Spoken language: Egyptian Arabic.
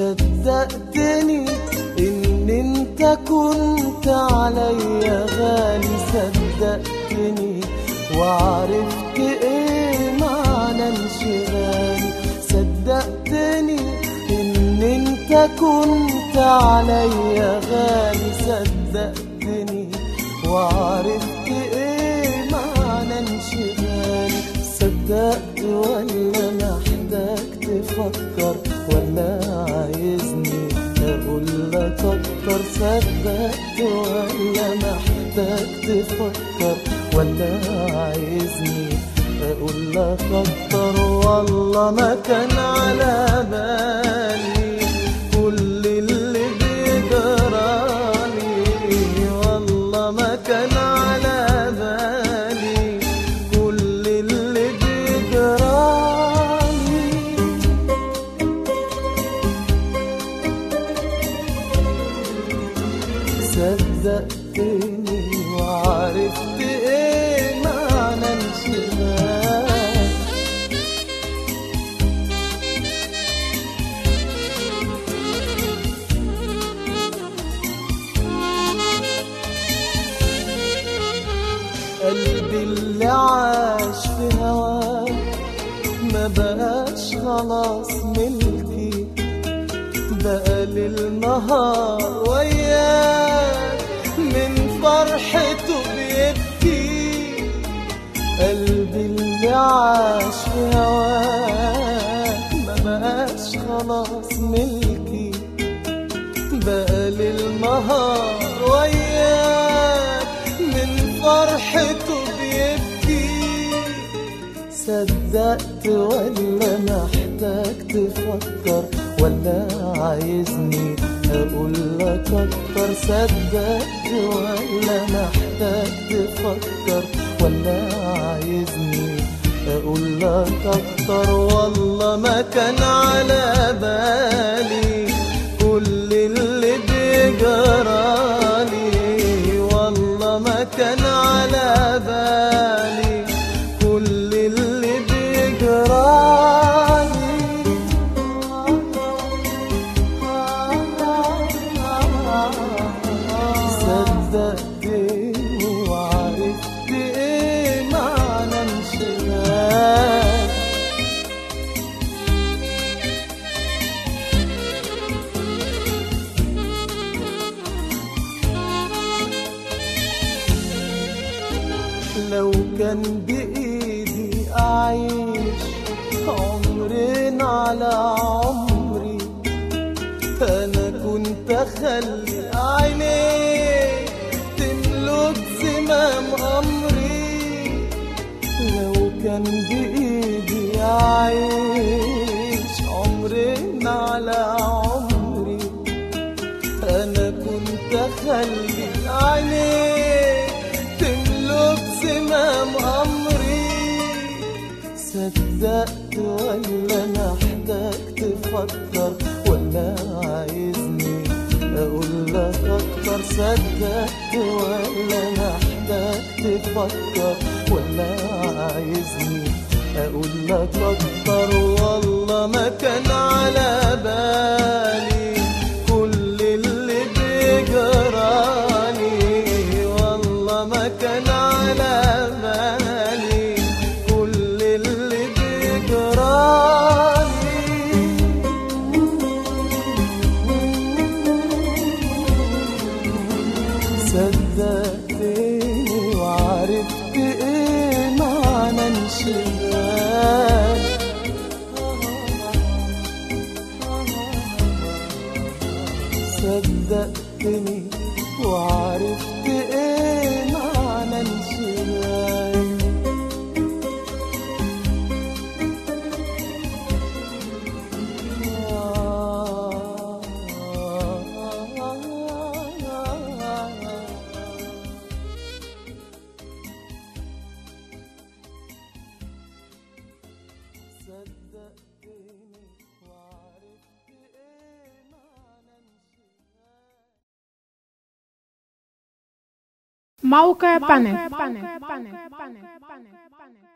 صدقتني ان انت كنت عليا غالي صدقتني وعرفت ايه معنى انشغالي صدقتني ان انت كنت عليا غالي صدقتني وعرفت ايه معنى انشغالي صدقت ولا محتاج تفكر ولا عايزني اقول لك اكتر صدقت ولا محتاج تفكر ولا عايزني اقول لك اكتر والله ما كان على بالي كل اللي بيجرالي والله ما كان على بالي كل اللي بيجرالي صدقتني وعرفت ايه معنى انشغال قلبي اللي عاش في هواك ما بقاش خلاص ملكي بقى للنهار وياك من فرحته بيبكي قلبي اللي عاش في هواك ما بقاش خلاص ملكي بقى للنهار وياك من فرحته بيبكي صدقت ولا محتاج تفكر ولا عايزني اقول لك اكتر صدقت ولا محتاج تفكر ولا عايزني اقول لك اكتر والله ما كان على بالي كل اللي بيجرالي والله ما كان على بالي كل اللي بيجرالي صدقتني وعرفت ايه معنى انشغال لو كان بإيدي أعيش عمرين على عمري أنا كنت أخلي عينيك تملك زمام أمري لو كان بإيدي أعيش عمرين على عمري أنا كنت أخلي عينيك تملك زمام أمري صدقت ولا محتاج تفكر ولا عايزني أقول لك أكتر صدقت ولا محتاج تفكر ولا عايزني أقول لك أكتر والله ما كان على بالي كل اللي بيجرالي والله ما كان على بالي كل اللي بيجرالي صدقتني وعرفت ايه معنى انشغال صدقتني وعرفت ايه معنى انشغال صدقتني وعرفت ايه معنى انشغال موقع بانل